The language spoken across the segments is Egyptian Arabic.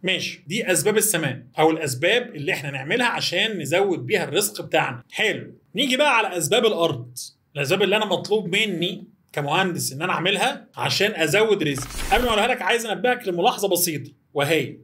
ماشي دي اسباب السماء او الاسباب اللي احنا نعملها عشان نزود بيها الرزق بتاعنا حلو نيجي بقى على اسباب الارض الاسباب اللي انا مطلوب مني كمهندس ان انا اعملها عشان ازود رزق قبل ما اقولها لك عايز انبهك لملاحظه بسيطه وهي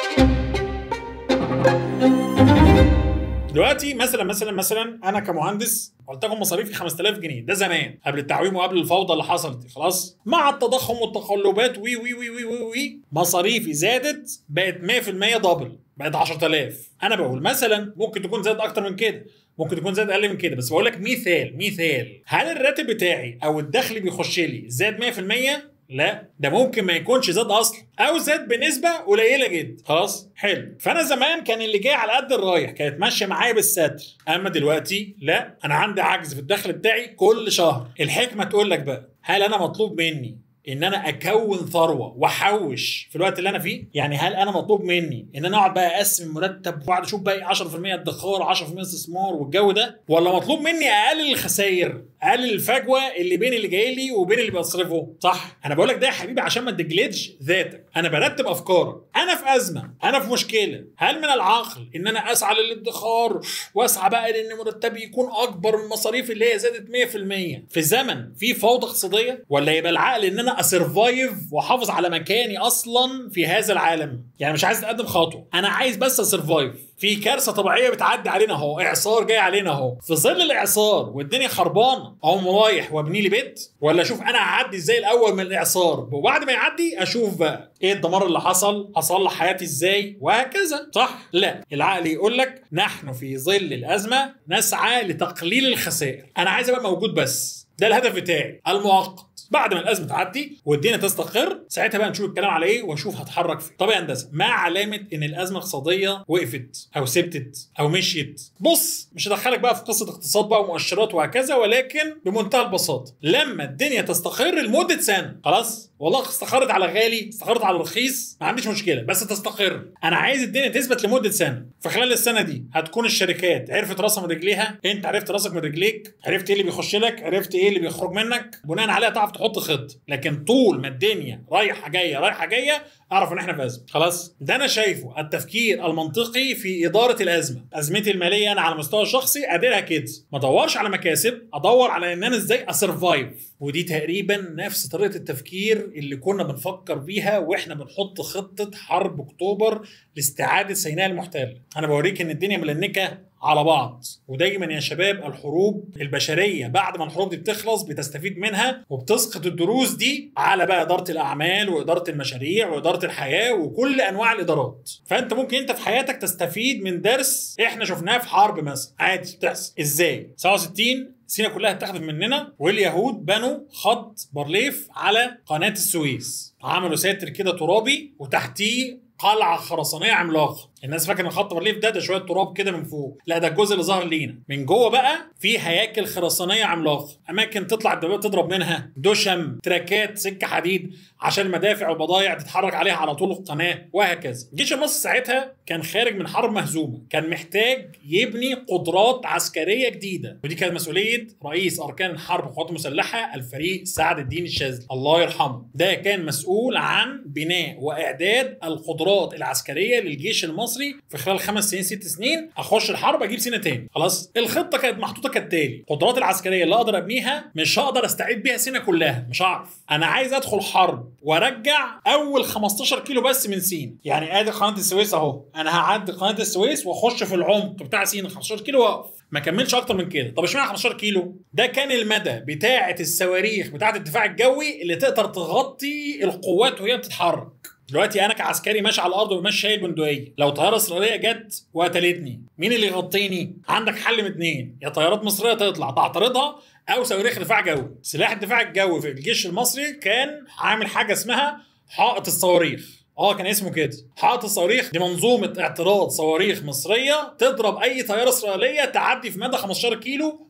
دلوقتي مثلا مثلا مثلا انا كمهندس قلت لكم مصاريفي 5000 جنيه ده زمان قبل التعويم وقبل الفوضى اللي حصلت دي خلاص مع التضخم والتقلبات وي وي وي وي وي, وي مصاريفي زادت بقت 100% دبل بقت 10000 انا بقول مثلا ممكن تكون زادت اكتر من كده ممكن تكون زاد اقل من كده بس بقول لك مثال مثال هل الراتب بتاعي او الدخل اللي بيخش لي زاد 100% لا ده ممكن ما يكونش زاد اصلا او زاد بنسبه قليله جدا خلاص حلو فانا زمان كان اللي جاي على قد الرايح كانت ماشيه معايا بالستر اما دلوقتي لا انا عندي عجز في الدخل بتاعي كل شهر الحكمه تقول لك بقى هل انا مطلوب مني ان انا اكون ثروه واحوش في الوقت اللي انا فيه يعني هل انا مطلوب مني ان انا اقعد بقى اقسم المرتب واقعد اشوف بقى 10% ادخار 10% استثمار والجو ده ولا مطلوب مني اقلل الخسائر اقلل الفجوه اللي بين اللي جاي لي وبين اللي بصرفه صح انا بقول لك ده يا حبيبي عشان ما تجلدش ذاتك انا برتب افكارك انا في ازمه انا في مشكله هل من العقل ان انا اسعى للادخار واسعى بقى لان مرتبي يكون اكبر من المصاريف اللي هي زادت 100% في زمن في فوضى اقتصاديه ولا يبقى العقل ان انا اسرفايف واحافظ على مكاني اصلا في هذا العالم يعني مش عايز اتقدم خطوه انا عايز بس اسرفايف في كارثه طبيعيه بتعدي علينا اهو اعصار جاي علينا اهو في ظل الاعصار والدنيا خربانه اقوم رايح وابني لي بيت ولا اشوف انا هعدي ازاي الاول من الاعصار وبعد ما يعدي اشوف بقى ايه الدمار اللي حصل هصلح حياتي ازاي وهكذا صح لا العقل يقول لك نحن في ظل الازمه نسعى لتقليل الخسائر انا عايز ابقى موجود بس ده الهدف بتاعي المؤقت بعد ما الازمه تعدي والدنيا تستقر ساعتها بقى نشوف الكلام على ايه واشوف هتحرك فين طب يا هندسه ما علامه ان الازمه الاقتصاديه وقفت او ثبتت او مشيت بص مش هدخلك بقى في قصه اقتصاد بقى ومؤشرات وهكذا ولكن بمنتهى البساطه لما الدنيا تستقر لمده سنه خلاص والله استقرت على غالي استقرت على رخيص ما عنديش مشكله بس تستقر انا عايز الدنيا تثبت لمده سنه في خلال السنه دي هتكون الشركات عرفت راسها من رجليها انت عرفت راسك من رجليك عرفت ايه اللي بيخش لك عرفت ايه اللي بيخرج منك بناء عليها تعرف تحط خطه لكن طول ما الدنيا رايحه جايه رايحه جايه اعرف ان احنا في ازمه خلاص ده انا شايفه التفكير المنطقي في اداره الازمه ازمتي الماليه انا على المستوى الشخصي اديرها كده ما ادورش على مكاسب ادور على ان انا ازاي اسرفايف ودي تقريبا نفس طريقه التفكير اللي كنا بنفكر بيها واحنا بنحط خطه حرب اكتوبر لاستعاده سيناء المحتله انا بوريك ان الدنيا ملنكه على بعض ودايما يا شباب الحروب البشريه بعد ما الحروب دي بتخلص بتستفيد منها وبتسقط الدروس دي على بقى اداره الاعمال واداره المشاريع واداره الحياه وكل انواع الادارات فانت ممكن انت في حياتك تستفيد من درس احنا شفناه في حرب مثلا عادي بتحصل ازاي 67 سينا كلها اتخذت مننا واليهود بنوا خط بارليف على قناه السويس عملوا ساتر كده ترابي وتحتيه قلعه خرسانيه عملاقه الناس فاكره ان خط بارليف ده ده شويه تراب كده من فوق لا ده الجزء اللي ظهر لينا من جوه بقى في هياكل خرسانيه عملاقه اماكن تطلع الدبابات تضرب منها دشم تراكات سكه حديد عشان المدافع والبضايع تتحرك عليها على طول القناه وهكذا الجيش المصري ساعتها كان خارج من حرب مهزومه كان محتاج يبني قدرات عسكريه جديده ودي كانت مسؤوليه رئيس اركان الحرب والقوات المسلحه الفريق سعد الدين الشاذلي الله يرحمه ده كان مسؤول عن بناء واعداد القدرات العسكريه للجيش المصري في خلال خمس سنين ست سنين اخش الحرب اجيب سنه تاني خلاص الخطه كانت محطوطه كالتالي القدرات العسكريه اللي اقدر ابنيها مش هقدر استعيد بيها سنه كلها مش هعرف انا عايز ادخل حرب وارجع اول 15 كيلو بس من سينا يعني ادي قناه السويس اهو انا هعدي قناه السويس واخش في العمق بتاع سينا 15 كيلو واقف ما كملش اكتر من كده طب اشمعنى 15 كيلو ده كان المدى بتاعه الصواريخ بتاعه الدفاع الجوي اللي تقدر تغطي القوات وهي بتتحرك دلوقتي انا كعسكري ماشي على الارض وماشي شايل بندقيه لو طياره اسرائيليه جت وقتلتني مين اللي يغطيني عندك حل من اتنين يا طيارات مصريه تطلع تعترضها او صواريخ دفاع جوي سلاح الدفاع الجوي في الجيش المصري كان عامل حاجه اسمها حائط الصواريخ اه كان اسمه كده حائط الصواريخ دي منظومه اعتراض صواريخ مصريه تضرب اي طياره اسرائيليه تعدي في مدى 15 كيلو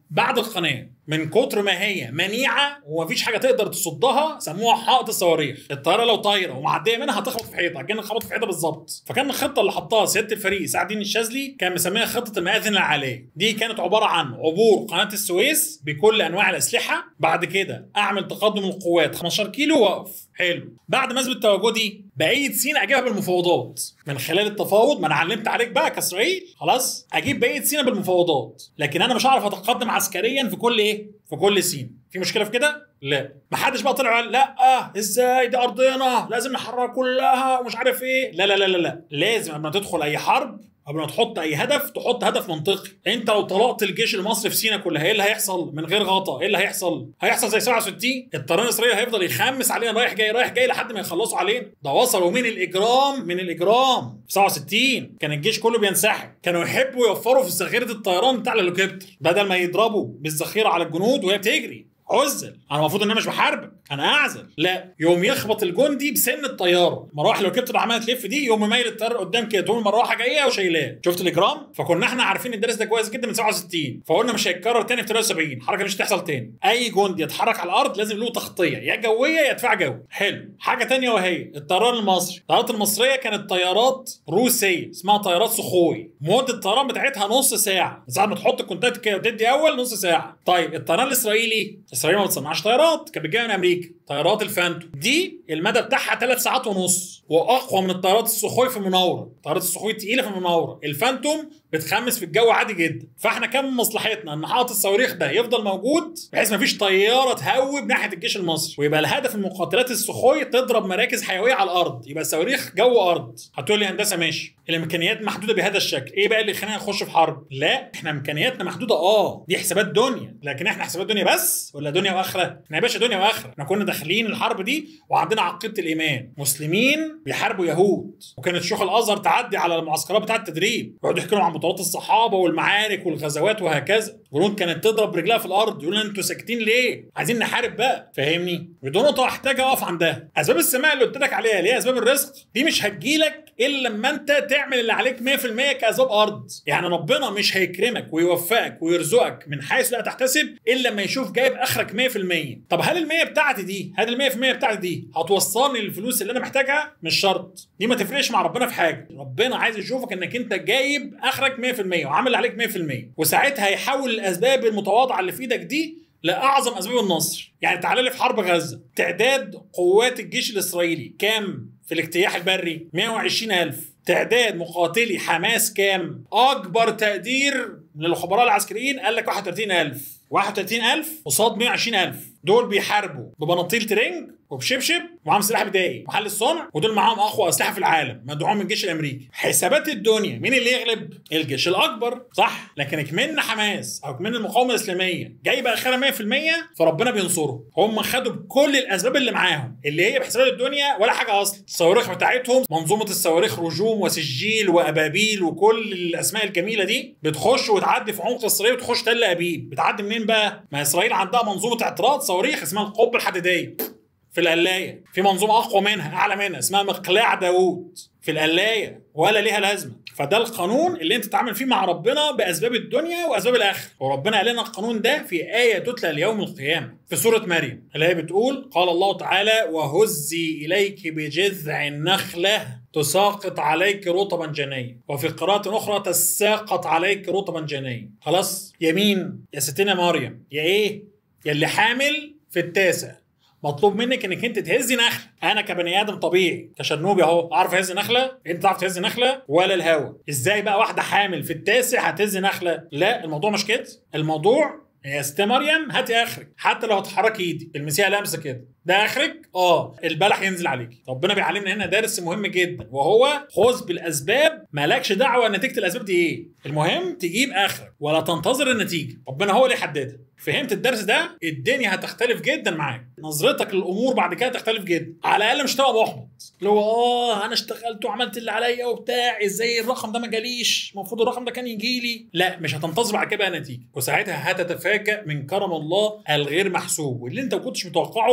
بعد القناه من كتر ما هي منيعه ومفيش حاجه تقدر تصدها سموها حائط الصواريخ الطياره لو طايره ومعديه منها هتخبط في حيطه كان خبط في حيطه بالظبط فكان الخطه اللي حطها سياده الفريق سعد الدين الشاذلي كان مسميها خطه المآذن العاليه دي كانت عباره عن عبور قناه السويس بكل انواع الاسلحه بعد كده اعمل تقدم القوات 15 كيلو واقف حلو بعد ما اثبت تواجدي بقيه سينا اجيبها بالمفاوضات من خلال التفاوض ما انا علمت عليك بقى كاسرائيل خلاص اجيب بقيه سينا بالمفاوضات لكن انا مش هعرف اتقدم عسكريا في كل ايه في كل سينا في مشكله في كده لا ما حدش بقى طلع قال لا آه ازاي دي ارضنا لازم نحررها كلها ومش عارف ايه لا لا لا لا لا لازم قبل ما تدخل اي حرب قبل ما تحط اي هدف تحط هدف منطقي انت لو طلقت الجيش المصري في سينا كلها ايه اللي هيحصل من غير غطا ايه اللي هيحصل هيحصل زي 67 الطيران الاسرائيلي هيفضل يخمس علينا رايح جاي رايح جاي لحد ما يخلصوا علينا ده وصلوا من الاجرام من الاجرام في 67 كان الجيش كله بينسحب كانوا يحبوا يوفروا في ذخيره الطيران بتاع الهليكوبتر بدل ما يضربوا بالذخيره على الجنود وهي بتجري عزل انا المفروض ان انا مش بحاربك انا اعزل لا يوم يخبط الجندي بسن الطياره مراوح لو كنت عماله تلف دي يوم مميل الطياره قدام كده تقوم المروحه جايه وشايلاه شفت الاجرام فكنا احنا عارفين الدرس ده كويس جدا من 67 فقلنا مش هيتكرر تاني في 73 الحركه مش هتحصل تاني اي جندي يتحرك على الارض لازم له تغطيه يا جويه يا دفاع جوي حلو حاجه تانية وهي الطيران المصري الطيارات المصريه كانت طيارات روسيه اسمها طيارات سخوي مده الطيران بتاعتها نص ساعه ساعه ما تحط الكونتات كده وتدي اول نص ساعه طيب الطيران الاسرائيلي اسرائيل ما بتصنعش طيارات كانت بتجي من امريكا طيارات الفانتوم دي المدى بتاعها ثلاث ساعات ونص واقوى من الطيارات السخوي في المناوره طيارات السخوي تقيله في المناوره الفانتوم بتخمس في الجو عادي جدا فاحنا كان من مصلحتنا ان حائط الصواريخ ده يفضل موجود بحيث ما فيش طياره تهوب ناحيه الجيش المصري ويبقى الهدف المقاتلات السخوي تضرب مراكز حيويه على الارض يبقى الصواريخ جو ارض هتقول لي هندسه ماشي الامكانيات محدوده بهذا الشكل ايه بقى اللي يخلينا نخش في حرب لا احنا امكانياتنا محدوده اه دي حسابات دنيا لكن احنا حسابات دنيا بس ولا دنيا واخره احنا يا باشا دنيا واخره احنا كنا داخلين الحرب دي وعندنا عقيده الايمان مسلمين بيحاربوا يهود وكانت شيوخ الازهر تعدي على المعسكرات بتاعه التدريب يقعدوا يحكوا لهم عن بطولات الصحابه والمعارك والغزوات وهكذا جنود كانت تضرب رجلها في الارض يقولوا لنا انتوا ساكتين ليه عايزين نحارب بقى فاهمني ودي نقطه احتاج اقف عندها اسباب السماء اللي قلت لك عليها اللي هي اسباب الرزق دي مش هتجيلك الا لما انت تعمل اللي عليك 100% كاسباب ارض يعني ربنا مش هيكرمك ويوفقك ويرزقك من حيث لا تحتسب الا لما يشوف جايب اخرك 100% طب هل ال 100 بتاعتي دي هل ال 100% بتاعتي دي هتوصلني للفلوس اللي انا محتاجها مش شرط دي ما تفرقش مع ربنا في حاجه ربنا عايز يشوفك انك انت جايب اخرك 100% وعامل اللي عليك 100% وساعتها هيحول الاسباب المتواضعه اللي في ايدك دي لاعظم اسباب النصر يعني تعالى لي في حرب غزه تعداد قوات الجيش الاسرائيلي كام في الاجتياح البري 120000 تعداد مقاتلي حماس كام اكبر تقدير من الخبراء العسكريين قال لك 31000 31000 قصاد 120000 دول بيحاربوا ببناطيل ترنج وبشبشب ومعاهم سلاح بدائي محل الصنع ودول معاهم اقوى اسلحه في العالم مدعوم من الجيش الامريكي حسابات الدنيا مين اللي يغلب الجيش الاكبر صح لكن كمان حماس او كمان المقاومه الاسلاميه جايبه اخرها 100% فربنا بينصره هم خدوا بكل الاسباب اللي معاهم اللي هي بحسابات الدنيا ولا حاجه اصلا الصواريخ بتاعتهم منظومه الصواريخ رجوم وسجيل وابابيل وكل الاسماء الجميله دي بتخش وتعدي في عمق اسرائيل وتخش تل ابيب بتعدي منين بقى ما اسرائيل عندها منظومه اعتراض صواريخ اسمها القبه الحديديه في القلايه في منظومه اقوى منها اعلى منها اسمها مقلاع داوود في القلايه ولا ليها لازمه فده القانون اللي انت تتعامل فيه مع ربنا باسباب الدنيا واسباب الاخره وربنا قال لنا القانون ده في ايه تتلى ليوم القيامه في سوره مريم اللي هي بتقول قال الله تعالى وهزي اليك بجذع النخله تساقط عليك رطبا جنيا وفي قراءة أخرى تساقط عليك رطبا جنيا خلاص يمين يا ستنا مريم يا إيه يا اللي حامل في التاسع مطلوب منك انك انت تهزي نخله انا كبني ادم طبيعي كشرنوبي اهو اعرف اهز نخله انت تعرف تهز نخله ولا الهوا ازاي بقى واحده حامل في التاسع هتهز نخله لا الموضوع مش كده الموضوع يا ست مريم هاتي اخرك حتى لو هتحركي ايدي المسيح لامسه كده ده اخرك اه البلح ينزل عليك ربنا بيعلمنا هنا درس مهم جدا وهو خذ بالاسباب مالكش دعوه نتيجه الاسباب دي ايه المهم تجيب اخرك ولا تنتظر النتيجه ربنا هو اللي يحددها فهمت الدرس ده الدنيا هتختلف جدا معاك نظرتك للامور بعد كده تختلف جدا على الاقل مش هتبقى محبط اللي هو اه انا اشتغلت وعملت اللي عليا وبتاع ازاي الرقم ده ما جاليش المفروض الرقم ده كان يجي لي لا مش هتنتظر بعد كده بقى نتيجه وساعتها هتتفاجئ من كرم الله الغير محسوب واللي انت ما كنتش متوقعه او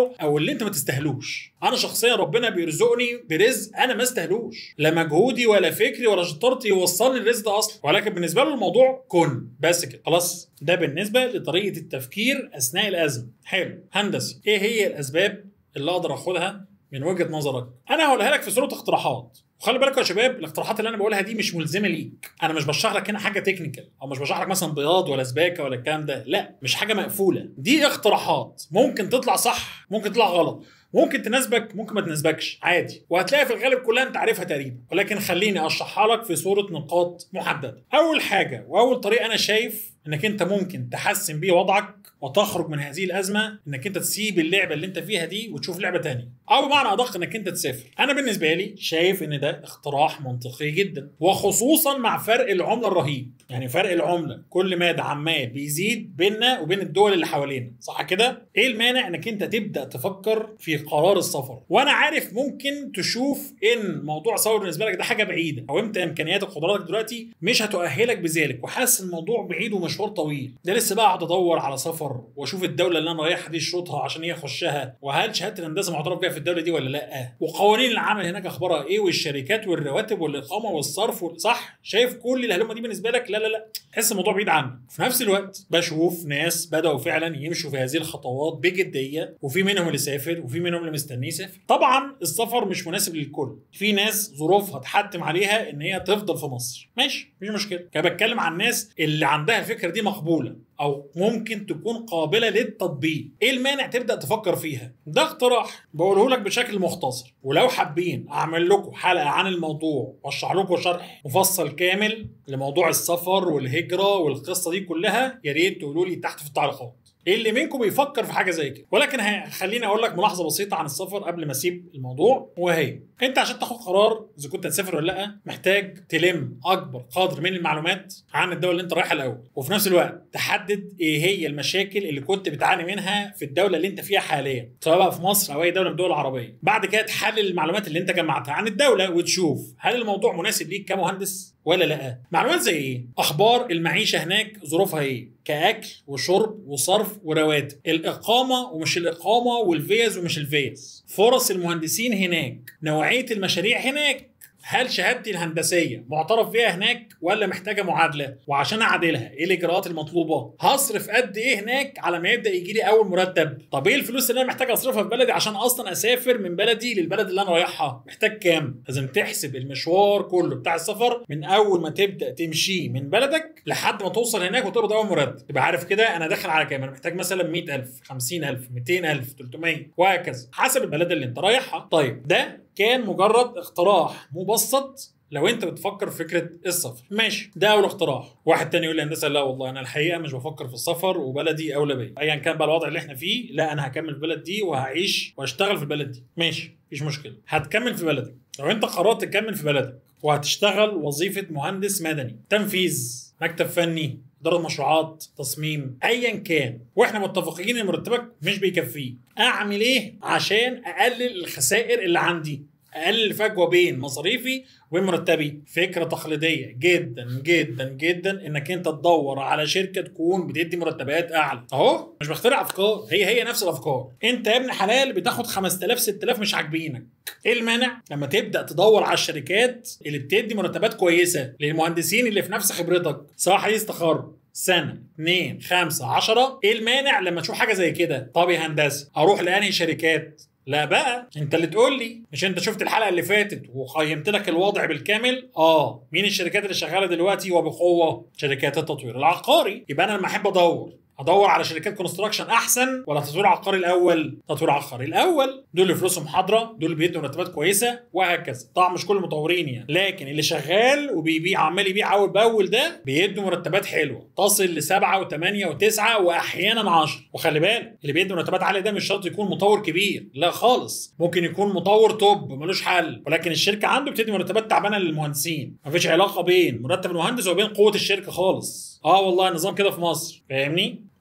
واللي انت ما تستاهلوش انا شخصيا ربنا بيرزقني برزق انا ما استاهلوش لا مجهودي ولا فكري ولا شطارتي يوصلني الرزق ده اصلا ولكن بالنسبه له الموضوع كن بس كده خلاص ده بالنسبه لطريقه التفكير اثناء الازمه حلو هندسي ايه هي الاسباب اللي اقدر اخدها من وجهه نظرك انا هقولها لك في صوره اقتراحات وخلي بالكم يا شباب الاقتراحات اللي انا بقولها دي مش ملزمه ليك انا مش بشرح لك هنا حاجه تكنيكال او مش بشرح لك مثلا بياض ولا سباكه ولا الكلام ده لا مش حاجه مقفوله دي اقتراحات ممكن تطلع صح ممكن تطلع غلط ممكن تناسبك ممكن ما تناسبكش عادي وهتلاقي في الغالب كلها انت عارفها تقريبا ولكن خليني اشرحها لك في صوره نقاط محدده اول حاجه واول طريقه انا شايف انك انت ممكن تحسن بيه وضعك وتخرج من هذه الازمه انك انت تسيب اللعبه اللي انت فيها دي وتشوف لعبه تانية او بمعنى ادق انك انت تسافر انا بالنسبه لي شايف ان ده اقتراح منطقي جدا وخصوصا مع فرق العمله الرهيب يعني فرق العمله كل ما ده عمال بيزيد بيننا وبين الدول اللي حوالينا صح كده ايه المانع انك انت تبدا تفكر في قرار السفر وانا عارف ممكن تشوف ان موضوع سفر بالنسبه لك ده حاجه بعيده او انت امكانياتك وقدراتك دلوقتي مش هتؤهلك بذلك وحاسس الموضوع بعيد ومشوار طويل ده لسه بقى اقعد ادور على سفر واشوف الدوله اللي انا رايحها دي شروطها عشان هي اخشها وهل شهاده الهندسه معترف بيها في الدوله دي ولا لا وقوانين العمل هناك اخبارها ايه والشركات والرواتب والاقامه والصرف وال- صح شايف كل الهلومه دي بالنسبه لك لا لا لا تحس الموضوع بعيد عنك في نفس الوقت بشوف ناس بداوا فعلا يمشوا في هذه الخطوات بجديه وفي منهم اللي سافر وفي منهم اللي مستنيه يسافر طبعا السفر مش مناسب للكل في ناس ظروفها تحتم عليها ان هي تفضل في مصر ماشي مفيش مشكله انا بتكلم عن الناس اللي عندها الفكره دي مقبوله او ممكن تكون قابله للتطبيق ايه المانع تبدا تفكر فيها ده اقتراح بقوله لك بشكل مختصر ولو حابين اعمل لكم حلقه عن الموضوع واشرح لكم شرح مفصل كامل لموضوع السفر والهجره والقصه دي كلها يا ريت تقولوا لي تحت في التعليقات ايه اللي منكم بيفكر في حاجه زي كده ولكن ه- خليني اقول لك ملاحظه بسيطه عن السفر قبل ما اسيب الموضوع وهي انت عشان تاخد قرار اذا كنت هتسافر ولا لا محتاج تلم اكبر قدر من المعلومات عن الدوله اللي انت رايحها الاول وفي نفس الوقت تحدد ايه هي المشاكل اللي كنت بتعاني منها في الدوله اللي انت فيها حاليا سواء بقى في مصر او اي دوله من الدول العربيه بعد كده تحلل المعلومات اللي انت جمعتها عن الدوله وتشوف هل الموضوع مناسب ليك كمهندس ولا لا معلومات زي ايه اخبار المعيشه هناك ظروفها ايه كاكل وشرب وصرف ورواتب الاقامه ومش الاقامه والفيز ومش الفيز فرص المهندسين هناك نوعيه المشاريع هناك هل شهادتي الهندسيه معترف بيها هناك ولا محتاجه معادله وعشان اعادلها ايه الاجراءات المطلوبه هصرف قد ايه هناك على ما يبدا يجي لي اول مرتب طب ايه الفلوس اللي انا محتاج اصرفها في بلدي عشان اصلا اسافر من بلدي للبلد اللي انا رايحها محتاج كام لازم تحسب المشوار كله بتاع السفر من اول ما تبدا تمشيه من بلدك لحد ما توصل هناك وتقبض اول مرتب تبقى عارف كده انا داخل على كام انا محتاج مثلا 100000 50000 200000 300 وهكذا حسب البلد اللي انت رايحها طيب ده كان مجرد اقتراح مبسط لو انت بتفكر في فكره السفر ماشي ده اول اقتراح واحد تاني يقول لي هندسه لا والله انا الحقيقه مش بفكر في السفر وبلدي اولى بيا ايا كان بقى الوضع اللي احنا فيه لا انا هكمل في البلد دي وهعيش واشتغل في البلد دي ماشي مفيش مشكله هتكمل في بلدك لو انت قررت تكمل في بلدك وهتشتغل وظيفه مهندس مدني تنفيذ مكتب فني إدارة مشروعات تصميم أيا كان وإحنا متفقين إن مرتبك مش بيكفيه أعمل إيه عشان أقلل الخسائر اللي عندي اقلل الفجوه بين مصاريفي وبين مرتبي فكره تقليديه جدا جدا جدا انك انت تدور على شركه تكون بتدي مرتبات اعلى اهو مش بخترع افكار هي هي نفس الافكار انت يا ابن حلال بتاخد 5000 6000 مش عاجبينك ايه المانع لما تبدا تدور على الشركات اللي بتدي مرتبات كويسه للمهندسين اللي في نفس خبرتك سواء حديث تخرج سنة 2 5 10 ايه المانع لما تشوف حاجة زي كده طب يا هندسة اروح لانهي شركات لا بقى انت اللي تقول لي مش انت شفت الحلقه اللي فاتت وقيمت لك الوضع بالكامل اه مين الشركات اللي شغاله دلوقتي وبقوه شركات التطوير العقاري يبقى انا لما احب ادور ادور على شركات كونستراكشن احسن ولا تطوير عقاري الاول تطوير عقاري الاول دول اللي فلوسهم حاضره دول اللي بيدوا مرتبات كويسه وهكذا طبعا مش كل المطورين يعني لكن اللي شغال وبيبيع عمال يبيع اول باول ده بيدوا مرتبات حلوه تصل لسبعه وثمانيه وتسعه واحيانا 10 وخلي بالك اللي بيدي مرتبات عاليه ده مش شرط يكون مطور كبير لا خالص ممكن يكون مطور توب ملوش حل ولكن الشركه عنده بتدي مرتبات تعبانه للمهندسين مفيش علاقه بين مرتب المهندس وبين قوه الشركه خالص اه والله النظام كده في مصر فاهمني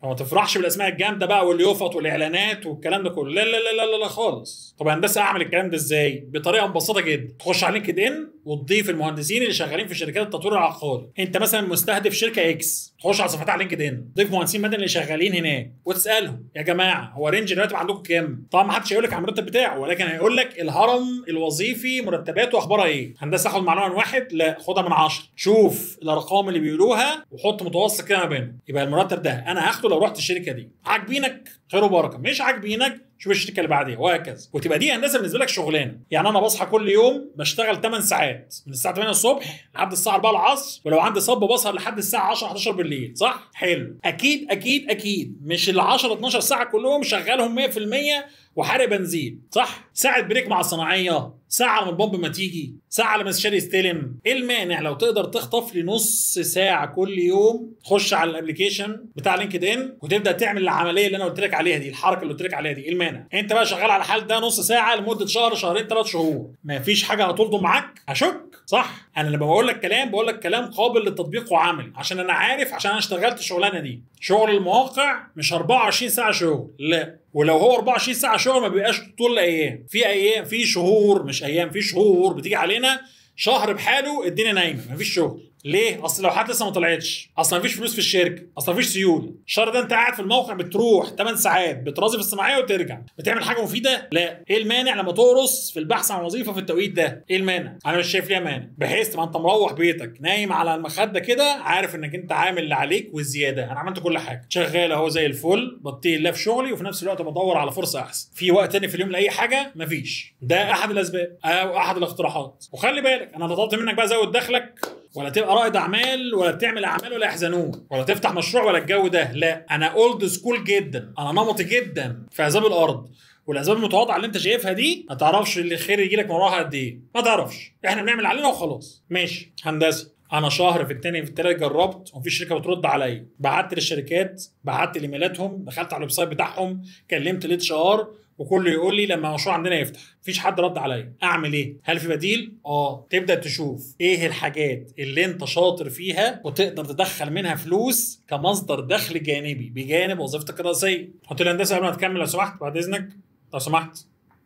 وما تفرحش بالاسماء الجامده بقى واليوفط والاعلانات والكلام ده كله لا لا لا لا لا, لا خالص طب هندسه اعمل الكلام ده ازاي بطريقه مبسطه جدا تخش على لينكد ان وتضيف المهندسين اللي شغالين في شركات التطوير العقاري انت مثلا مستهدف شركه اكس تخش على صفحتها على لينكد ان ضيف مهندسين مدني اللي شغالين هناك وتسالهم يا جماعه هو رينج الراتب عندكم كام طبعا ما حدش هيقول لك على المرتب بتاعه ولكن هيقول لك الهرم الوظيفي مرتباته اخبارها ايه هندسه اخد معلومه من واحد لا خدها من 10 شوف الارقام اللي بيقولوها وحط متوسط كده ما بينهم يبقى المرتب ده انا هاخده لو رحت الشركه دي عاجبينك خير وبركه مش عاجبينك شوف الشركه اللي بعديها وهكذا وتبقى دي هندسه بالنسبه لك شغلانه يعني انا بصحى كل يوم بشتغل 8 ساعات من الساعه 8 الصبح لحد الساعه 4 العصر ولو عندي صب بسهر لحد الساعه 10 11 بالليل صح حلو اكيد اكيد اكيد مش ال 10 12 ساعه كلهم شغالهم 100% وحرق بنزين صح ساعه بريك مع الصناعيه ساعه لما البomb ما تيجي ساعه لما الشاري يستلم ايه المانع لو تقدر تخطف لي نص ساعه كل يوم تخش على الابلكيشن بتاع لينكد ان وتبدا تعمل العمليه اللي انا قلت لك عليها دي الحركه اللي قلت لك عليها دي ايه المانع انت بقى شغال على الحال ده نص ساعه لمده شهر شهرين ثلاث شهور ما فيش حاجه هتلضم معاك اشك صح انا لما بقول لك كلام بقول لك كلام قابل للتطبيق وعملي عشان انا عارف عشان انا اشتغلت الشغلانه دي شغل المواقع مش 24 ساعه شغل لا ولو هو 24 ساعه شغل ما بيبقاش طول الايام في ايام في شهور مش ايام في شهور بتيجي علينا شهر بحاله الدنيا نايمه مفيش شغل ليه؟ اصل لو حد لسه ما طلعتش، اصل مفيش فلوس في الشركه، اصل مفيش سيوله، الشهر ده انت قاعد في الموقع بتروح 8 ساعات بترازف الصناعيه وترجع، بتعمل حاجه مفيده؟ لا، ايه المانع لما تقرص في البحث عن وظيفه في التوقيت ده؟ ايه المانع؟ انا مش شايف ليها مانع، بحيث تبقى انت مروح بيتك نايم على المخده كده عارف انك انت عامل اللي عليك والزياده، انا عملت كل حاجه، شغال اهو زي الفل، بطيء الله في شغلي وفي نفس الوقت بدور على فرصه احسن، في وقت تاني في اليوم لاي حاجه؟ مفيش، ده احد الاسباب او احد الاقتراحات، وخلي بالك انا طلبت منك بقى زود دخلك ولا تبقى رائد اعمال ولا بتعمل اعمال ولا يحزنون ولا تفتح مشروع ولا الجو ده لا انا اولد سكول جدا انا نمطي جدا في عذاب الارض والاسباب المتواضعه اللي انت شايفها دي ما تعرفش اللي الخير يجي لك من وراها قد ايه ما تعرفش احنا بنعمل علينا وخلاص ماشي هندسه انا شهر في التاني في التالت جربت ومفيش شركه بترد عليا بعت للشركات بعت ايميلاتهم دخلت على الويب سايت بتاعهم كلمت الاتش ار وكله يقول لي لما المشروع عندنا يفتح مفيش حد رد عليا اعمل ايه هل في بديل اه تبدا تشوف ايه الحاجات اللي انت شاطر فيها وتقدر تدخل منها فلوس كمصدر دخل جانبي بجانب وظيفتك الرئيسيه حط لي هندسه قبل ما تكمل لو سمحت بعد اذنك لو سمحت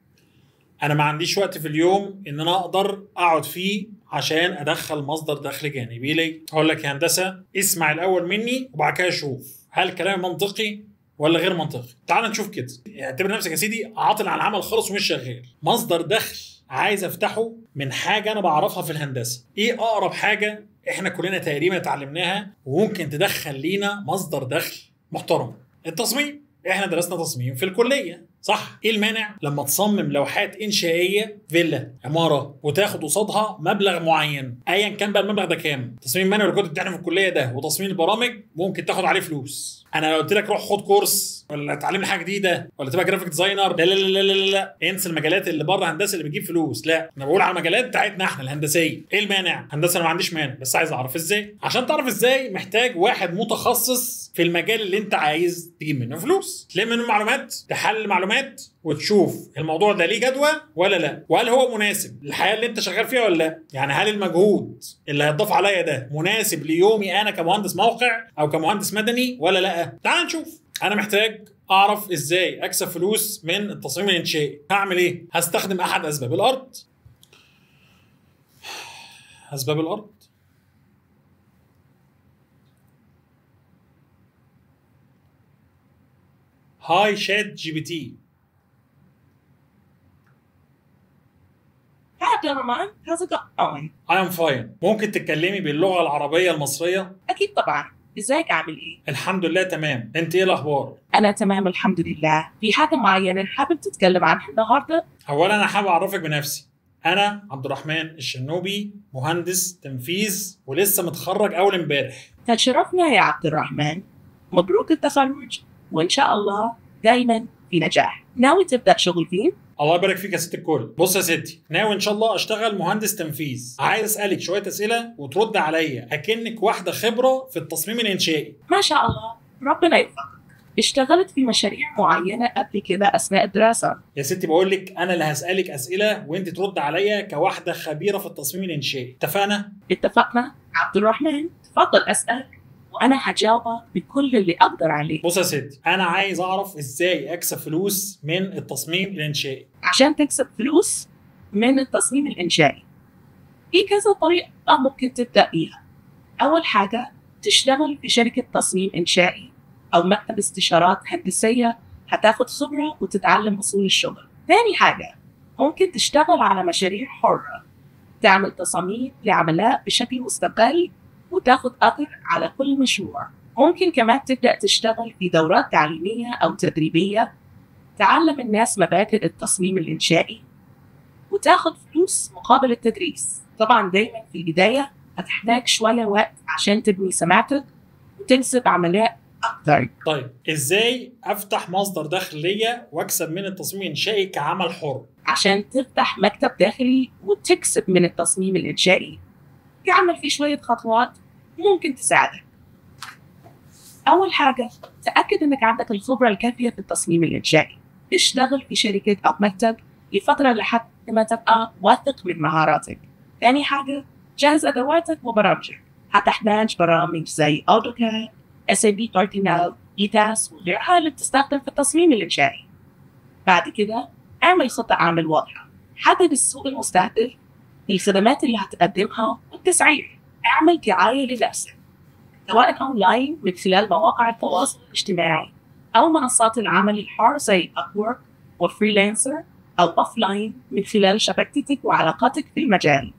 انا ما عنديش وقت في اليوم ان انا اقدر اقعد فيه عشان ادخل مصدر دخل جانبي ليه هقول لك يا هندسه اسمع الاول مني وبعد كده شوف هل كلامي منطقي ولا غير منطقي تعال نشوف كده اعتبر نفسك يا سيدي عاطل عن العمل خالص ومش شغال مصدر دخل عايز افتحه من حاجه انا بعرفها في الهندسه ايه اقرب حاجه احنا كلنا تقريبا اتعلمناها وممكن تدخل لينا مصدر دخل محترم التصميم احنا درسنا تصميم في الكليه صح ايه المانع لما تصمم لوحات انشائيه فيلا عماره وتاخد قصادها مبلغ معين ايا كان بقى المبلغ ده كام تصميم مانوال اللي كنت بتعمل في الكليه ده وتصميم البرامج ممكن تاخد عليه فلوس انا لو قلت لك روح خد كورس ولا اتعلم حاجه جديده ولا تبقى جرافيك ديزاينر لا لا لا لا لا, لا. انسى المجالات اللي بره هندسه اللي بتجيب فلوس لا انا بقول على المجالات بتاعتنا احنا الهندسيه ايه المانع هندسه انا ما عنديش مانع بس عايز اعرف ازاي عشان تعرف ازاي محتاج واحد متخصص في المجال اللي انت عايز تجيب منه فلوس تلم منه معلومات تحلل معلومات وتشوف الموضوع ده ليه جدوى ولا لا وهل هو مناسب للحياه اللي انت شغال فيها ولا لا يعني هل المجهود اللي هيتضاف عليا ده مناسب ليومي انا كمهندس موقع او كمهندس مدني ولا لا تعال نشوف انا محتاج اعرف ازاي اكسب فلوس من التصميم الانشائي هعمل ايه هستخدم احد اسباب الارض اسباب الارض هاي شات جي بي تي Hi, Abdurrahman. How's it going? I am fine ممكن تتكلمي باللغة العربية المصرية أكيد طبعا. ازيك عامل ايه؟ الحمد لله تمام انت ايه الاخبار أنا تمام الحمد لله. في حاجة معينة حابب تتكلم عنها النهاردة؟ اولا انا حابب اعرفك بنفسي انا عبد الرحمن الشنوبي مهندس تنفيذ ولسه متخرج اول امبارح تشرفنا يا عبد الرحمن. مبروك التخرج وإن شاء الله دايما في نجاح. ناوي تبدأ شغل فين؟ الله يبارك فيك يا ست الكل بص يا ستي ناوي ان شاء الله اشتغل مهندس تنفيذ عايز اسالك شويه اسئله وترد عليا اكنك واحده خبره في التصميم الانشائي ما شاء الله ربنا يوفقك. اشتغلت في مشاريع معينة قبل كده أثناء الدراسة. يا ستي بقول لك انا اللي هسالك اسئله وانت ترد عليا كواحده خبيره في التصميم الانشائي اتفقنا اتفقنا؟ عبد الرحمن تفضل أسأل وأنا هجاوبها بكل اللي أقدر عليه بص يا ستي انا عايز اعرف ازاي اكسب فلوس من التصميم الانشائي عشان تكسب فلوس من التصميم الإنشائي في كذا طريقة ممكن تبدأ بيها أول حاجة تشتغل في شركة تصميم إنشائي أو مكتب استشارات هندسية هتاخد خبرة وتتعلم أصول الشغل ثاني حاجة ممكن تشتغل على مشاريع حرة تعمل تصاميم لعملاء بشكل مستقل وتاخد أجر على كل مشروع ممكن كمان تبدأ تشتغل في دورات تعليمية أو تدريبية تعلم الناس مبادئ التصميم الإنشائي وتاخد فلوس مقابل التدريس طبعا دايما في البداية هتحتاج شوية وقت عشان تبني سمعتك وتجذب عملاء أكتر طيب ازاي افتح مصدر دخل ليا واكسب من التصميم الانشائي كعمل حر عشان تفتح مكتب داخلي وتكسب من التصميم الإنشائي تعمل فيه شوية خطوات ممكن تساعدك أول حاجة تأكد إنك عندك الخبرة الكافية في التصميم الإنشائي اشتغل في شركة أو مكتب لفترة لحد ما تبقى واثق من مهاراتك ثاني حاجة جهز أدواتك وبرامجك هتحتاج برامج زي أوتوكاد اس ام بي كاردينال ايتاس وغيرها اللي بتستخدم في التصميم الإنشائي بعد كده اعمل خطة عمل واضحة حدد السوق المستهدف الخدمات اللي هتقدمها والتسعير اعمل دعاية لنفسك سواء أونلاين من خلال مواقع التواصل الاجتماعي أو منصات العمل الحر زي أبورك وفريلانسر أو أوفلاين من خلال شبكتك وعلاقاتك في المجال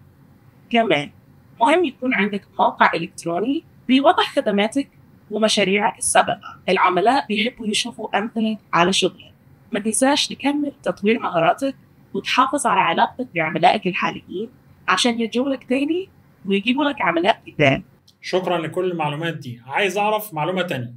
كمان مهم يكون عندك موقع إلكتروني بيوضح خدماتك ومشاريعك السابقة العملاء بيحبوا يشوفوا أمثلة على شغلك ما تنساش تكمل تطوير مهاراتك وتحافظ على علاقتك بعملائك الحاليين عشان يرجعوا لك تاني ويجيبوا لك عملاء جداد شكرا لكل المعلومات دي عايز اعرف معلومه تانية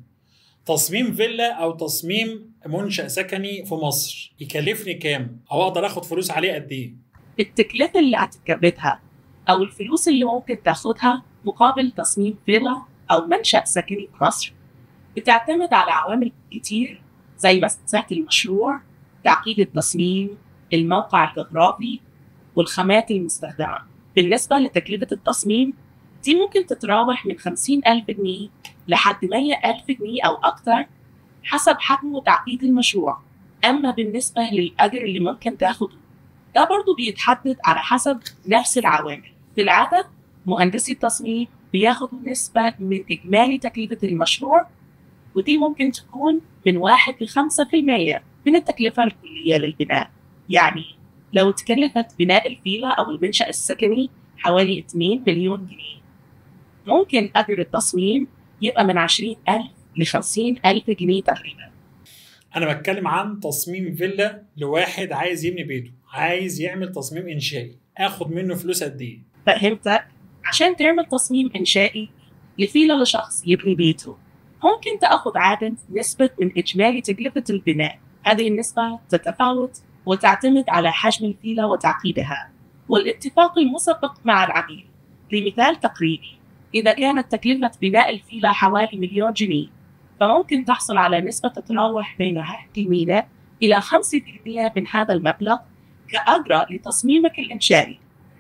تصميم فيلا او تصميم منشأ سكني في مصر يكلفني كام او اقدر اخد فلوس عليه قد ايه التكلفة اللي هتكبدها أو الفلوس اللي ممكن تاخدها مقابل تصميم فيلا أو منشأ سكني في مصر بتعتمد على عوامل كتير زي مساحة المشروع تعقيد التصميم الموقع الجغرافي والخامات المستخدمة بالنسبة لتكلفة التصميم دي ممكن تتراوح من 50 ألف جنيه لحد 100 ألف جنيه أو أكتر حسب حجم وتعقيد المشروع أما بالنسبة للأجر اللي ممكن تاخده ده برضو بيتحدد على حسب نفس العوامل في العادة مهندسي التصميم بياخدوا نسبة من إجمالي تكلفة المشروع ودي ممكن تكون من واحد لخمسة في المية من التكلفة الكلية للبناء يعني لو تكلفت بناء الفيلا أو المنشأ السكني حوالي 2 مليون جنيه ممكن أجر التصميم يبقى من 20 ألف ل 50 ألف جنيه تقريبا انا بتكلم عن تصميم فيلا لواحد عايز يبني بيته عايز يعمل تصميم انشائي اخد منه فلوس قد ايه فهمتك؟ عشان تعمل تصميم إنشائي لفيلا لشخص يبني بيته ممكن تأخذ عادة نسبة من إجمالي تكلفة البناء هذه النسبة تتفاوت وتعتمد على حجم الفيلا وتعقيدها والاتفاق المسبق مع العميل لمثال تقريبي إذا كانت تكلفة بناء الفيلا حوالي مليون جنيه فممكن تحصل على نسبة تتراوح بين 1% إلى 5% من هذا المبلغ كأجرة لتصميمك الإنشائي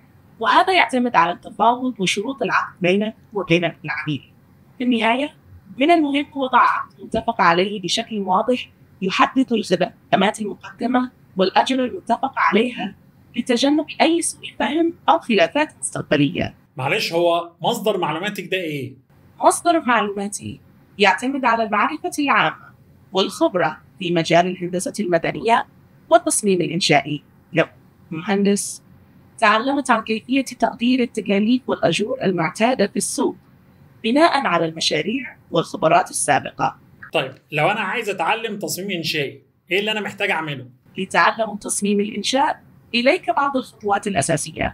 وهذا يعتمد على التفاوض وشروط العقد بينك وبين العميل في النهاية من المهم وضع عقد متفق عليه بشكل واضح يحدد الخدمات المقدمة والأجر المتفق عليها لتجنب أي سوء فهم أو خلافات مستقبلية معلش هو مصدر معلوماتك ده ايه مصدر معلوماتي يعتمد على المعرفة العامة والخبرة في مجال الهندسة المدنية والتصميم الإنشائي لو مهندس تعلمت عن كيفية تقدير التكاليف والأجور المعتادة في السوق بناء على المشاريع والخبرات السابقة طيب لو انا عايز اتعلم تصميم انشائي ايه اللي انا محتاج اعمله لتعلم تصميم الإنشاء إليك بعض الخطوات الأساسية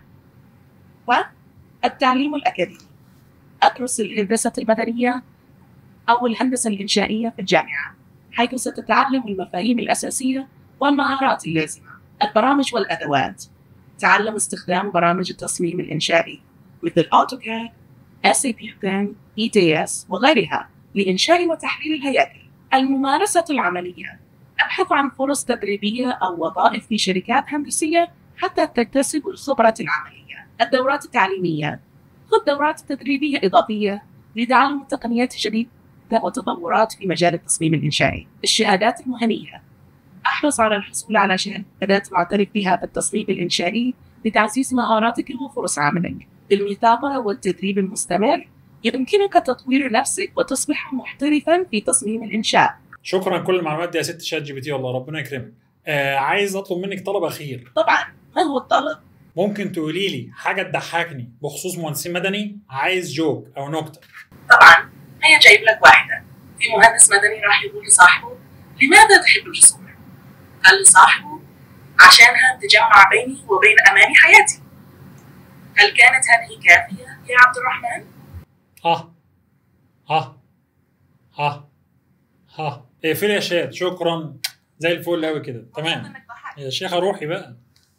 والتعليم الأكاديمي أدرس الهندسة المدنية أو الهندسة الإنشائية في الجامعة حيث ستتعلم المفاهيم الأساسية والمهارات اللازمة البرامج والأدوات تعلم استخدام برامج التصميم الإنشائي مثل أوتوكاد SAP Plan, ETS وغيرها لإنشاء وتحليل الهياكل الممارسة العملية أبحث عن فرص تدريبية أو وظائف في شركات هندسية حتى تكتسب الخبرة العملية الدورات التعليمية خذ دورات تدريبية إضافية لدعم التقنيات الجديدة والتطورات في مجال التصميم الإنشائي الشهادات المهنية احرص على الحصول على شهادات معترف بها في التصميم الإنشائي لتعزيز مهاراتك وفرص عملك بالمثابرة والتدريب المستمر يمكنك تطوير نفسك وتصبح محترفا في تصميم الإنشاء شكرا كل المعلومات دي يا ست شات جي بي تي والله ربنا يكرمك آه عايز اطلب منك طلب اخير طبعا ما هو الطلب؟ ممكن تقولي لي حاجه تضحكني بخصوص مهندسين مدني عايز جوك او نكته طبعا هي جايب لك واحدة في مهندس مدني راح يقول لصاحبه لماذا تحب الجسور؟ قال لصاحبه عشانها تجمع بيني وبين أماني حياتي هل كانت هذه كافية يا عبد الرحمن؟ ها ها ها ها اقفلي يا شات شكرا زي الفل قوي كده تمام إنك ضحكت. يا شيخه روحي بقى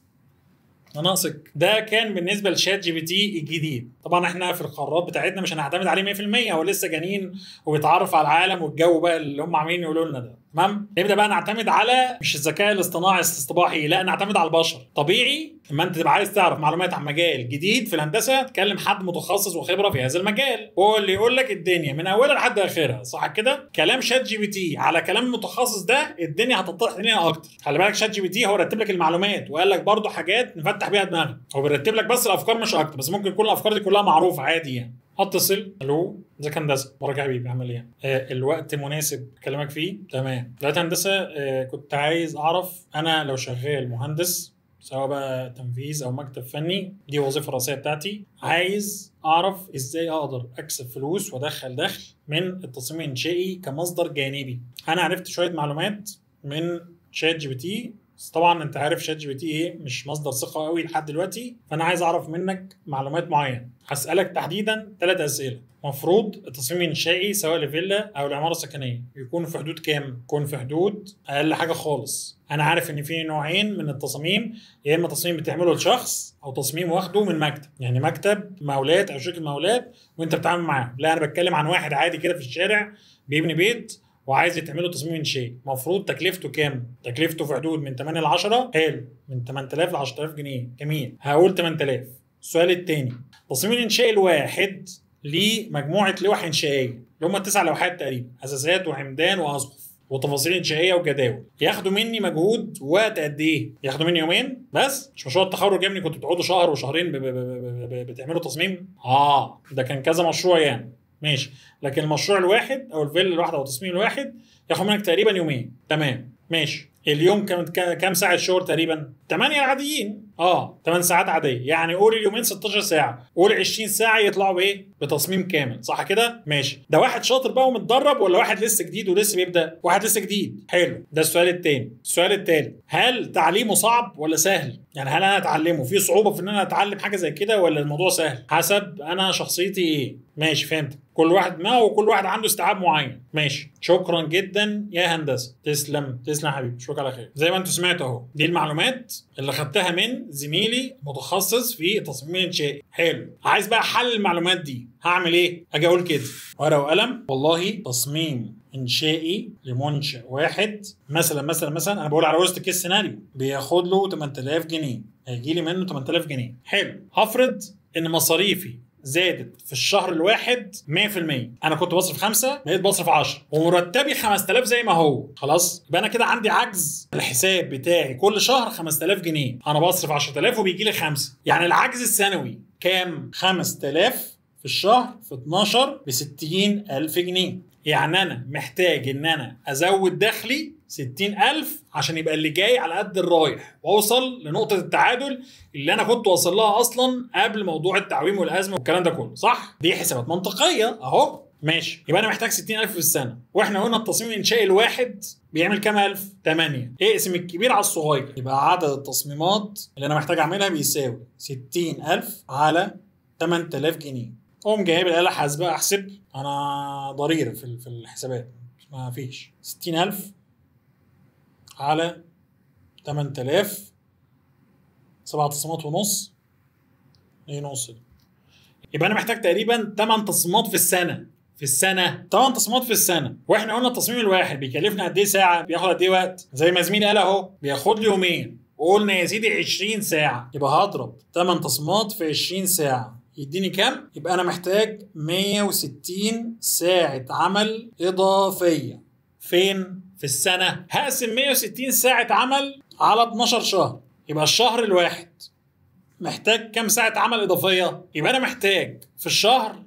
ده ناقصك ده كان بالنسبه لشات جي بي تي الجديد طبعا احنا في القرارات بتاعتنا مش هنعتمد عليه 100% هو لسه جنين وبيتعرف على العالم والجو بقى اللي هم عاملين يقولوا لنا ده تمام نبدا بقى نعتمد على مش الذكاء الاصطناعي الاصطباحي لا نعتمد على البشر طبيعي لما انت تبقى عايز تعرف معلومات عن مجال جديد في الهندسه تكلم حد متخصص وخبره في هذا المجال هو اللي يقول لك الدنيا من اولها لحد اخرها صح كده كلام شات جي بي تي على كلام المتخصص ده الدنيا هتتضح لنا اكتر خلي بالك شات جي بي تي هو رتب لك المعلومات وقال لك برضه حاجات نفتح بيها دماغك هو بيرتب لك بس الافكار مش اكتر بس ممكن يكون الافكار دي كلها معروفه عادي يعني اتصل الو ازيك يا هندسه بارك يا حبيبي عامل ايه آه الوقت مناسب اكلمك فيه تمام دلوقتي هندسه آه كنت عايز اعرف انا لو شغال مهندس سواء بقى تنفيذ او مكتب فني دي وظيفه الرئيسيه بتاعتي عايز اعرف ازاي اقدر اكسب فلوس وادخل دخل من التصميم الانشائي كمصدر جانبي انا عرفت شويه معلومات من شات جي بي تي بس طبعا انت عارف شات جي بي تي ايه مش مصدر ثقه قوي لحد دلوقتي فانا عايز اعرف منك معلومات معينه هسالك تحديدا ثلاث اسئله مفروض التصميم الانشائي سواء لفيلا او لعماره سكنيه يكون في حدود كام؟ يكون في حدود اقل حاجه خالص انا عارف ان في نوعين من التصاميم يا اما تصميم بتعمله لشخص او تصميم واخده من مكتب يعني مكتب مقاولات او شركه مقاولات وانت بتتعامل معاه لا انا بتكلم عن واحد عادي كده في الشارع بيبني بيت وعايز يتعمله تصميم انشائي المفروض تكلفته كام تكلفته في حدود من 8 ل 10 حلو من 8000 ل 10000 جنيه جميل هقول 8000 السؤال الثاني تصميم الانشائي الواحد ليه مجموعه لوح انشائيه اللي هم تسع لوحات تقريبا اساسات وعمدان واسقف وتفاصيل انشائيه وجداول ياخدوا مني مجهود وقت قد ايه ياخدوا مني يومين بس مش مشروع التخرج يا ابني كنتوا بتقعدوا شهر وشهرين ب- ب- ب- ب- بتعملوا تصميم اه ده كان كذا مشروع يعني ماشي لكن المشروع الواحد او الفيلا الواحده او التصميم الواحد ياخد منك تقريبا يومين تمام ماشي اليوم كام كام ساعه شغل تقريبا 8 عاديين اه 8 ساعات عاديه يعني قول اليومين 16 ساعه قول 20 ساعه يطلعوا بايه بتصميم كامل صح كده ماشي ده واحد شاطر بقى ومتدرب ولا واحد لسه جديد ولسه بيبدا واحد لسه جديد حلو ده السؤال الثاني السؤال الثالث هل تعليمه صعب ولا سهل يعني هل انا اتعلمه في صعوبه في ان انا اتعلم حاجه زي كده ولا الموضوع سهل حسب انا شخصيتي ايه ماشي فهمت كل واحد ما وكل واحد عنده استيعاب معين ماشي شكرا جدا يا هندسه تسلم تسلم يا حبيبي اشوفك على خير زي ما انتم سمعتوا اهو دي المعلومات اللي خدتها من زميلي متخصص في تصميم الانشائي حلو عايز بقى حل المعلومات دي هعمل ايه اجي اقول كده ورقه وقلم والله تصميم انشائي لمنشأ واحد مثلا مثلا مثلا انا بقول على وسط كيس سيناريو بياخد له 8000 جنيه هيجي لي منه 8000 جنيه حلو هفرض ان مصاريفي زادت في الشهر الواحد 100% انا كنت بصرف خمسة بقيت بصرف 10 ومرتبي 5000 زي ما هو خلاص يبقى انا كده عندي عجز الحساب بتاعي كل شهر 5000 جنيه انا بصرف 10000 وبيجي لي 5 يعني العجز السنوي كام 5000 في الشهر في 12 ب 60000 جنيه يعني انا محتاج ان انا ازود دخلي 60000 عشان يبقى اللي جاي على قد الرايح واوصل لنقطه التعادل اللي انا كنت واصل لها اصلا قبل موضوع التعويم والازمه والكلام ده كله صح دي حسابات منطقيه اهو ماشي يبقى انا محتاج 60000 في السنه واحنا قلنا التصميم الانشائي الواحد بيعمل كام الف 8 اقسم الكبير على الصغير يبقى عدد التصميمات اللي انا محتاج اعملها بيساوي 60000 على 8000 جنيه قوم جايب الاله حاسبه احسب انا ضرير في في الحسابات ما فيش 60000 على 8000 سبع تصميمات ونص ايه نص دي يبقى انا محتاج تقريبا 8 تصميمات في السنه في السنه 8 تصميمات في السنه واحنا قلنا التصميم الواحد بيكلفنا قد ايه ساعه بياخد قد ايه وقت زي ما زميلي قال اهو بياخد لي يومين قلنا يا سيدي 20 ساعه يبقى هضرب 8 تصميمات في 20 ساعه يديني كام يبقى انا محتاج 160 ساعه عمل اضافيه فين في السنه هقسم 160 ساعه عمل على 12 شهر يبقى الشهر الواحد محتاج كام ساعه عمل اضافيه يبقى انا محتاج في الشهر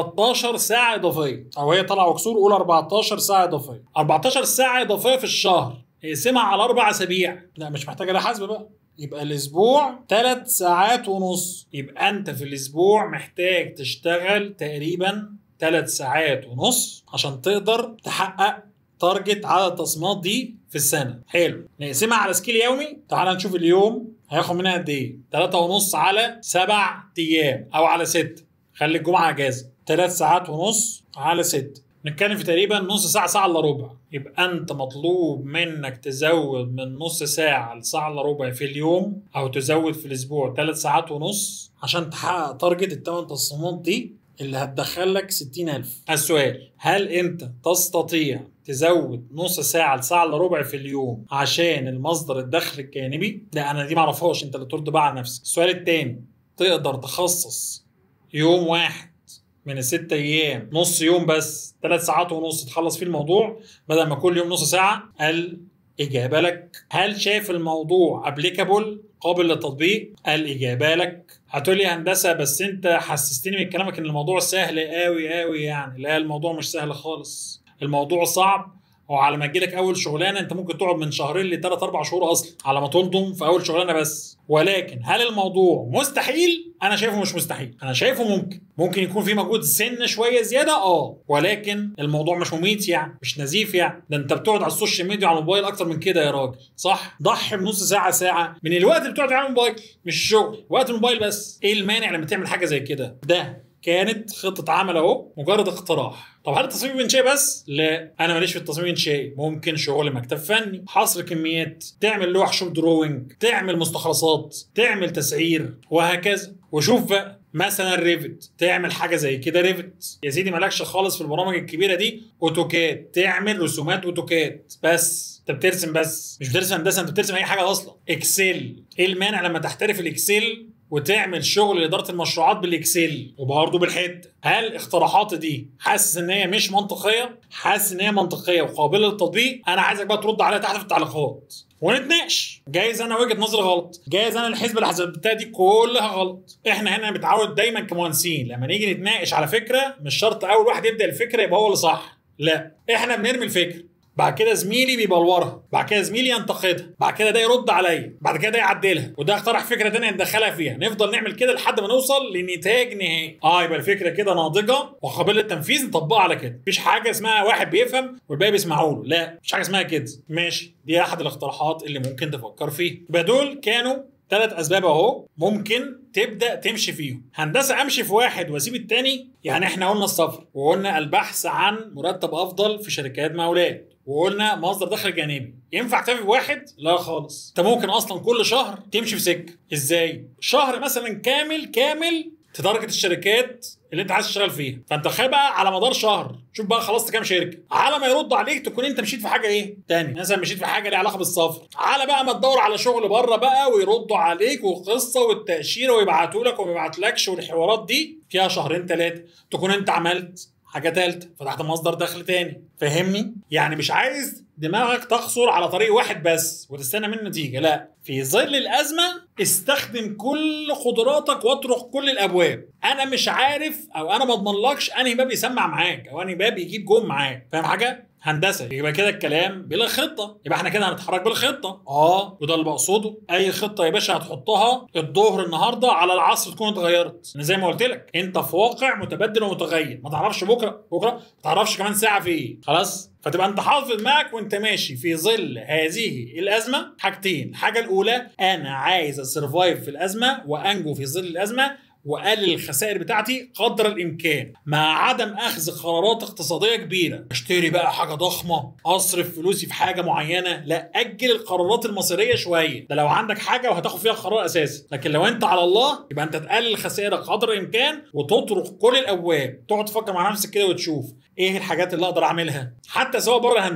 13 ساعة إضافية أو هي طالعة وكسور قول 14 ساعة إضافية 14 ساعة إضافية في الشهر اقسمها على أربع أسابيع لا مش محتاجة لا حسب بقى يبقى الأسبوع 3 ساعات ونص يبقى أنت في الأسبوع محتاج تشتغل تقريبا 3 ساعات ونص عشان تقدر تحقق تارجت عدد التصميمات دي في السنة حلو نقسمها على سكيل يومي تعال نشوف اليوم هياخد منها قد ايه 3 ونص على 7 ايام او على 6 خلي الجمعة اجازة 3 ساعات ونص على 6 نتكلم في تقريبا نص ساعة ساعة الا ربع يبقى انت مطلوب منك تزود من نص ساعة لساعة الا ربع في اليوم او تزود في الاسبوع 3 ساعات ونص عشان تحقق تارجت الثمان تصميمات دي اللي هتدخل لك 60000 السؤال هل انت تستطيع تزود نص ساعة لساعة الا ربع في اليوم عشان المصدر الدخل الجانبي؟ لا انا دي معرفهاش انت اللي ترد بقى على نفسك. السؤال التاني تقدر تخصص يوم واحد من الست ايام نص يوم بس ثلاث ساعات ونص تخلص فيه الموضوع بدل ما كل يوم نص ساعة؟ الإجابة لك هل شايف الموضوع ابليكابل قابل للتطبيق؟ الإجابة لك هتقول لي هندسه بس انت حسستني من كلامك ان الموضوع سهل قوي قوي يعني لا الموضوع مش سهل خالص الموضوع صعب وعلى ما تجيلك اول شغلانه انت ممكن تقعد من شهرين لثلاث اربع شهور اصلا على ما تلضم في اول شغلانه بس ولكن هل الموضوع مستحيل انا شايفه مش مستحيل انا شايفه ممكن ممكن يكون في مجهود سن شويه زياده اه ولكن الموضوع مش مميت يعني مش نزيف يعني ده انت بتقعد على السوشيال ميديا على الموبايل اكتر من كده يا راجل صح ضحي بنص ساعه ساعه من الوقت اللي بتقعد على الموبايل مش الشغل وقت الموبايل بس ايه المانع لما تعمل حاجه زي كده ده كانت خطه عمل اهو مجرد اقتراح طب هل التصميم الانشائي بس؟ لا انا ماليش في التصميم الانشائي ممكن شغل مكتب فني حصر كميات تعمل لوح شوب دروينج تعمل مستخلصات تعمل تسعير وهكذا وشوف بقى مثلا ريفت تعمل حاجه زي كده ريفت يا سيدي مالكش خالص في البرامج الكبيره دي اوتوكاد تعمل رسومات اوتوكاد بس انت بترسم بس مش بترسم هندسه انت بترسم اي حاجه اصلا اكسل ايه المانع لما تحترف الاكسل وتعمل شغل اداره المشروعات بالاكسل وبرضه بالحته هل اقتراحاتي دي حاسس ان هي مش منطقيه حاسس ان هي منطقيه وقابله للتطبيق انا عايزك بقى ترد عليها تحت في التعليقات ونتناقش جايز انا وجهه نظري غلط جايز انا الحسبه اللي حسبتها دي كلها غلط احنا هنا متعود دايما كمهندسين لما نيجي نتناقش على فكره مش شرط اول واحد يبدا الفكره يبقى هو اللي صح لا احنا بنرمي الفكره بعد كده زميلي بيبلورها بعد كده زميلي ينتقدها بعد كده ده يرد عليا بعد كده ده يعدلها وده يقترح فكره تانية ندخلها فيها نفضل نعمل كده لحد ما نوصل لنتاج نهائي اه يبقى الفكره كده ناضجه وقابله للتنفيذ نطبقها على كده مفيش حاجه اسمها واحد بيفهم والباقي بيسمعوا له لا مفيش حاجه اسمها كده ماشي دي احد الاقتراحات اللي ممكن تفكر فيها يبقى دول كانوا ثلاث اسباب اهو ممكن تبدا تمشي فيهم هندسه امشي في واحد واسيب التاني يعني احنا قلنا السفر وقلنا البحث عن مرتب افضل في شركات مقاولات وقلنا مصدر دخل جانبي ينفع اكتفي بواحد لا خالص انت ممكن اصلا كل شهر تمشي في سكه ازاي شهر مثلا كامل كامل تتارجت الشركات اللي انت عايز تشتغل فيها فانت تخيل بقى على مدار شهر شوف بقى خلصت كام شركه على ما يرد عليك تكون انت مشيت في حاجه ايه تاني مثلا مشيت في حاجه ليها علاقه بالسفر على بقى ما تدور على شغل بره بقى ويردوا عليك وقصه والتاشيره ويبعتوا لك وما يبعتلكش والحوارات دي فيها شهرين ثلاثه تكون انت عملت حاجه ثالثه فتحت مصدر دخل تاني فاهمني يعني مش عايز دماغك تقصر على طريق واحد بس وتستنى منه نتيجه لا في ظل الازمه استخدم كل قدراتك واطرق كل الابواب انا مش عارف او انا ما اضمنلكش انهي باب يسمع معاك او انهي باب يجيب جون معاك فاهم حاجه هندسه يبقى كده الكلام بلا خطه يبقى احنا كده هنتحرك بالخطه اه وده اللي بقصده اي خطه يا باشا هتحطها الظهر النهارده على العصر تكون اتغيرت انا زي ما قلت لك انت في واقع متبدل ومتغير ما تعرفش بكره بكره ما تعرفش كمان ساعه في ايه خلاص فتبقى انت حاطط في دماغك وانت ماشي في ظل هذه الازمه حاجتين الحاجه الاولى انا عايز اسرفايف في الازمه وانجو في ظل الازمه واقلل الخسائر بتاعتي قدر الامكان مع عدم اخذ قرارات اقتصاديه كبيره اشتري بقى حاجه ضخمه اصرف فلوسي في حاجه معينه لا اجل القرارات المصيريه شويه ده لو عندك حاجه وهتاخد فيها قرار اساسي لكن لو انت على الله يبقى انت تقلل خسائرك قدر الامكان وتطرق كل الابواب تقعد تفكر مع نفسك كده وتشوف ايه الحاجات اللي اقدر اعملها حتى سواء بره الهندسه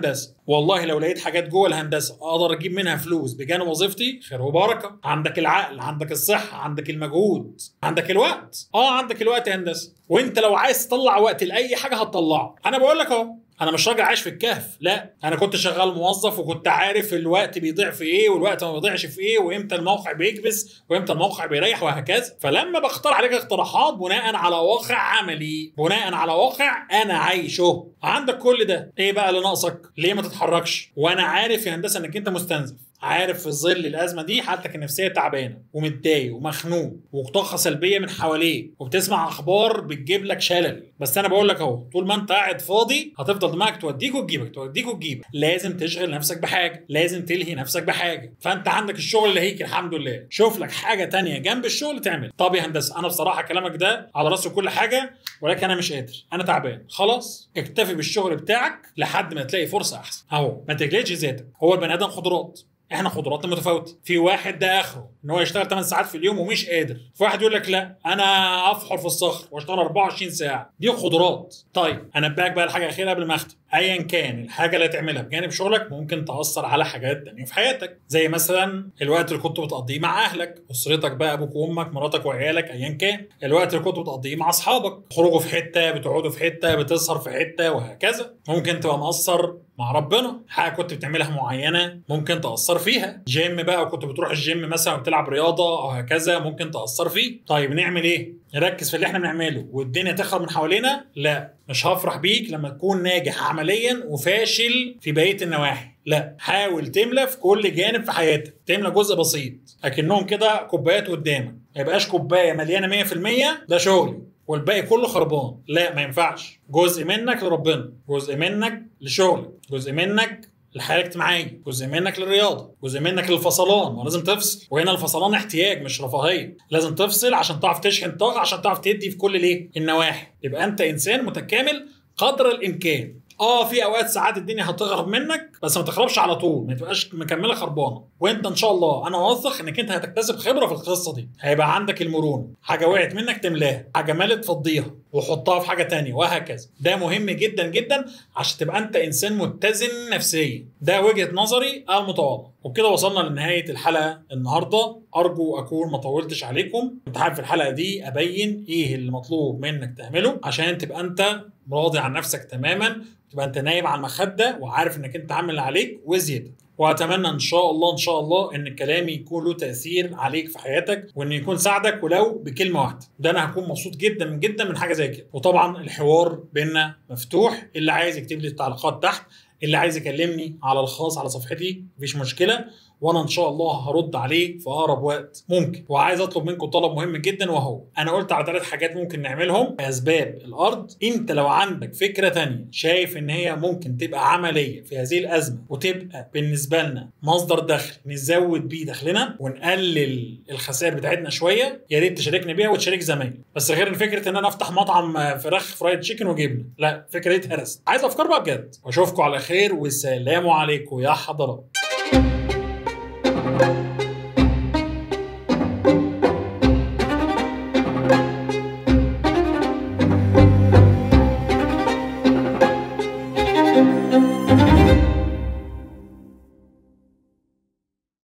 والله لو لقيت حاجات جوه الهندسه اقدر اجيب منها فلوس بجانب وظيفتي خير وبركه عندك العقل عندك الصحه عندك المجهود عندك الوقت اه عندك الوقت يا هندسه وانت لو عايز تطلع وقت لاي حاجه هتطلعه انا بقول لك اهو انا مش راجل عايش في الكهف لا انا كنت شغال موظف وكنت عارف الوقت بيضيع في ايه والوقت ما بيضيعش في ايه وامتى الموقع بيكبس وامتى الموقع بيريح وهكذا فلما بقترح عليك اقتراحات بناء على واقع عملي بناء على واقع انا عايشه عندك كل ده ايه بقى اللي ناقصك ليه ما تتحركش وانا عارف يا هندسه انك انت مستنزف عارف في ظل الازمه دي حالتك النفسيه تعبانه ومتضايق ومخنوق وطاقه سلبيه من حواليك وبتسمع اخبار بتجيب لك شلل بس انا بقول لك اهو طول ما انت قاعد فاضي هتفضل دماغك توديك وتجيبك توديك وتجيبك لازم تشغل نفسك بحاجه لازم تلهي نفسك بحاجه فانت عندك الشغل اللي هيك الحمد لله شوف لك حاجه تانية جنب الشغل تعمل طب يا هندسه انا بصراحه كلامك ده على راسي كل حاجه ولكن انا مش قادر انا تعبان خلاص اكتفي بالشغل بتاعك لحد ما تلاقي فرصه احسن اهو ما تجلدش ذاتك هو البني ادم خضروات احنا خضرواتنا متفاوته في واحد ده اخره ان هو يشتغل 8 ساعات في اليوم ومش قادر في واحد يقول لك لا انا افحر في الصخر واشتغل 24 ساعه دي خضروات طيب انبهك بقى لحاجه اخيره قبل ما اختم ايا كان الحاجه اللي هتعملها بجانب شغلك ممكن تاثر على حاجات تانية في حياتك زي مثلا الوقت اللي كنت بتقضيه مع اهلك اسرتك بقى ابوك وامك مراتك وعيالك ايا كان الوقت اللي كنت بتقضيه مع اصحابك تخرجوا في حته بتقعدوا في حته بتسهر في حته وهكذا ممكن تبقى مقصر مع ربنا حاجه كنت بتعملها معينه ممكن تاثر فيها جيم بقى وكنت بتروح الجيم مثلا وبتلعب رياضه او هكذا ممكن تاثر فيه طيب نعمل ايه نركز في اللي احنا بنعمله والدنيا تخرب من حوالينا لا مش هفرح بيك لما تكون ناجح عمليا وفاشل في بقيه النواحي لا حاول تملى في كل جانب في حياتك تملى جزء بسيط اكنهم كده كوبايات قدامك ما يبقاش كوبايه مليانه 100% ده شغلي والباقي كله خربان لا ما ينفعش جزء منك لربنا جزء منك لشغلك جزء منك الحياه الاجتماعيه جزء منك للرياضه جزء منك للفصلان ما لازم تفصل وهنا الفصلان احتياج مش رفاهيه لازم تفصل عشان تعرف تشحن طاقه عشان تعرف تدي في كل الايه النواحي يبقى انت انسان متكامل قدر الامكان اه في اوقات ساعات الدنيا هتغرب منك بس ما تخربش على طول ما تبقاش مكمله خربانه وانت ان شاء الله انا واثق انك انت هتكتسب خبره في القصه دي هيبقى عندك المرونه حاجه وقعت منك تملاها حاجه مالت تفضيها وحطها في حاجه تانية وهكذا ده مهم جدا جدا عشان تبقى انت انسان متزن نفسيا ده وجهه نظري المتواضعه وبكده وصلنا لنهايه الحلقه النهارده ارجو اكون ما طولتش عليكم كنت حابب في الحلقه دي ابين ايه اللي مطلوب منك تعمله عشان تبقى انت راضي عن نفسك تماما تبقى انت نايم على المخده وعارف انك انت عامل اللي عليك وزياده واتمنى ان شاء الله ان شاء الله ان كلامي يكون له تاثير عليك في حياتك وان يكون ساعدك ولو بكلمه واحده ده انا هكون مبسوط جدا جدا من حاجه زي كده وطبعا الحوار بينا مفتوح اللي عايز يكتب لي التعليقات تحت اللي عايز يكلمني على الخاص على صفحتي مفيش مشكله وانا ان شاء الله هرد عليه في اقرب وقت ممكن وعايز اطلب منكم طلب مهم جدا وهو انا قلت على ثلاث حاجات ممكن نعملهم اسباب الارض انت لو عندك فكره تانية شايف ان هي ممكن تبقى عمليه في هذه الازمه وتبقى بالنسبه لنا مصدر دخل نزود بيه دخلنا ونقلل الخسائر بتاعتنا شويه يا ريت تشاركني بيها وتشارك زمايلي بس غير فكره ان انا افتح مطعم فراخ فرايد تشيكن وجبنه لا فكره دي اتهرست عايز افكار بقى بجد واشوفكم على خير والسلام عليكم يا حضرات